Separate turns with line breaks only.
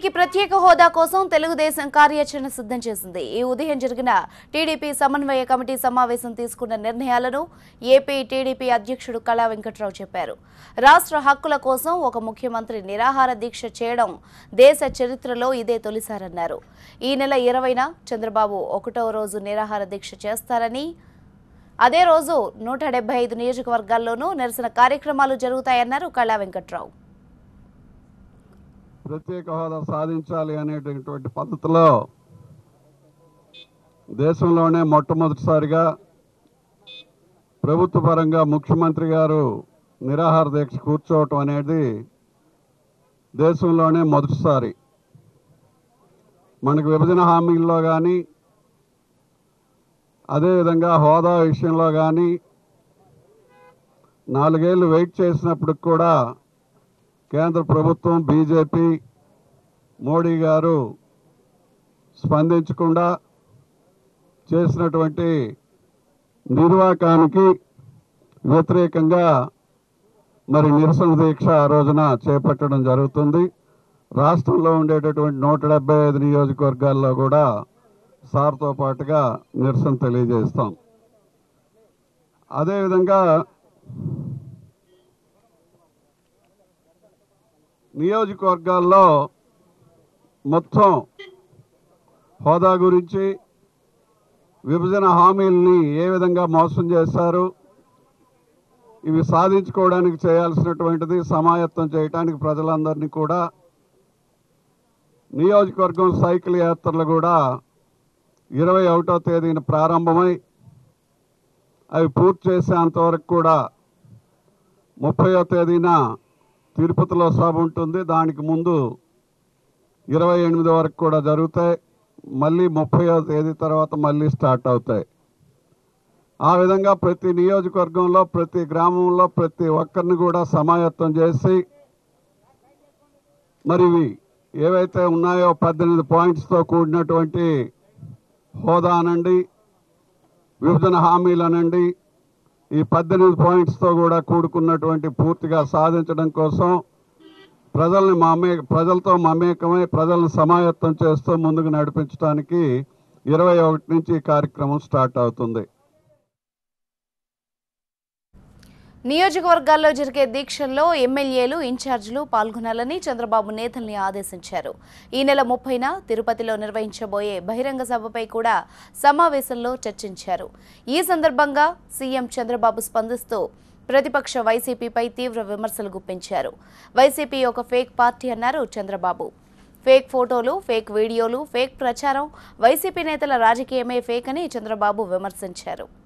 ఏపీకి ప్రత్యేక హోదా కోసం తెలుగుదేశం కార్యాచరణ సిద్ధం చేసింది ఈ ఉదయం జరిగిన టీడీపీ సమన్వయ కమిటీ సమావేశం తీసుకున్న నిర్ణయాలను ఏపీ టీడీపీ అధ్యక్షుడు కళా వెంకట్రావు చెప్పారు రాష్ట్ర హక్కుల కోసం ఒక ముఖ్యమంత్రి నిరాహార దీక్ష చేయడం దేశ చరిత్రలో ఇదే తొలిసారన్నారు ఈ నెల ఇరవైన చంద్రబాబు ఒకటవ రోజు నిరాహార దీక్ష చేస్తారని అదే రోజు నూట డెబ్బై ఐదు నియోజకవర్గాల్లోనూ నిరసన కార్యక్రమాలు జరుగుతాయన్నారు కళా వెంకట్రావు
ప్రత్యేక హోదా సాధించాలి అనేటటువంటి పద్ధతిలో దేశంలోనే మొట్టమొదటిసారిగా ప్రభుత్వ పరంగా ముఖ్యమంత్రి గారు నిరాహార దీక్ష కూర్చోవటం అనేది దేశంలోనే మొదటిసారి మనకు విభజన హామీల్లో కానీ అదేవిధంగా హోదా విషయంలో కానీ నాలుగేళ్లు వెయిట్ చేసినప్పుడు కూడా కేంద్ర ప్రభుత్వం బీజేపీ మోడీ గారు స్పందించకుండా చేసినటువంటి నిర్వాకానికి వ్యతిరేకంగా మరి నిరసన దీక్ష ఆ రోజున చేపట్టడం జరుగుతుంది రాష్ట్రంలో ఉండేటటువంటి నూట డెబ్బై ఐదు నియోజకవర్గాల్లో కూడా సార్తో పాటుగా నిరసన తెలియజేస్తాం అదేవిధంగా నియోజకవర్గాల్లో మొత్తం హోదా గురించి విభజన హామీల్ని ఏ విధంగా మోసం చేశారు ఇవి సాధించుకోవడానికి చేయాల్సినటువంటిది సమాయత్తం చేయడానికి ప్రజలందరినీ కూడా నియోజకవర్గం సైకిల్ యాత్రలు కూడా ఇరవై ఒకటో తేదీన ప్రారంభమై అవి పూర్తి చేసేంతవరకు కూడా ముప్పయో తేదీన తిరుపతిలో సభ ఉంటుంది దానికి ముందు ఇరవై ఎనిమిది వరకు కూడా జరుగుతాయి మళ్ళీ ముప్పయో తేదీ తర్వాత మళ్ళీ స్టార్ట్ అవుతాయి ఆ విధంగా ప్రతి నియోజకవర్గంలో ప్రతి గ్రామంలో ప్రతి ఒక్కరిని కూడా సమాయత్తం చేసి మరి ఇవి ఏవైతే ఉన్నాయో పద్దెనిమిది పాయింట్స్తో కూడినటువంటి హోదా అనండి విభజన హామీలు అనండి ఈ పద్దెనిమిది పాయింట్స్తో కూడా కూడుకున్నటువంటి పూర్తిగా సాధించడం కోసం ప్రజల్ని మమే ప్రజలతో మమేకమై ప్రజలను సమాయత్తం చేస్తూ ముందుకు నడిపించడానికి ఇరవై ఒకటి నుంచి ఈ కార్యక్రమం స్టార్ట్ అవుతుంది
నియోజకవర్గాల్లో జరిగే దీక్షల్లో ఎమ్మెల్యేలు ఇన్ఛార్జీలు పాల్గొనాలని చంద్రబాబు నేతల్ని ఆదేశించారు ఈ నెల ముప్పైన తిరుపతిలో నిర్వహించబోయే బహిరంగ సభపై కూడా సమావేశంలో చర్చించారు ఈ సందర్భంగా సీఎం చంద్రబాబు స్పందిస్తూ ప్రతిపక్ష వైసీపీపై తీవ్ర విమర్శలు గుప్పించారు వైసీపీ ఒక ఫేక్ పార్టీ అన్నారు చంద్రబాబు ఫేక్ ఫోటోలు ఫేక్ వీడియోలు ఫేక్ ప్రచారం వైసీపీ నేతల రాజకీయమే ఫేక్ అని చంద్రబాబు విమర్శించారు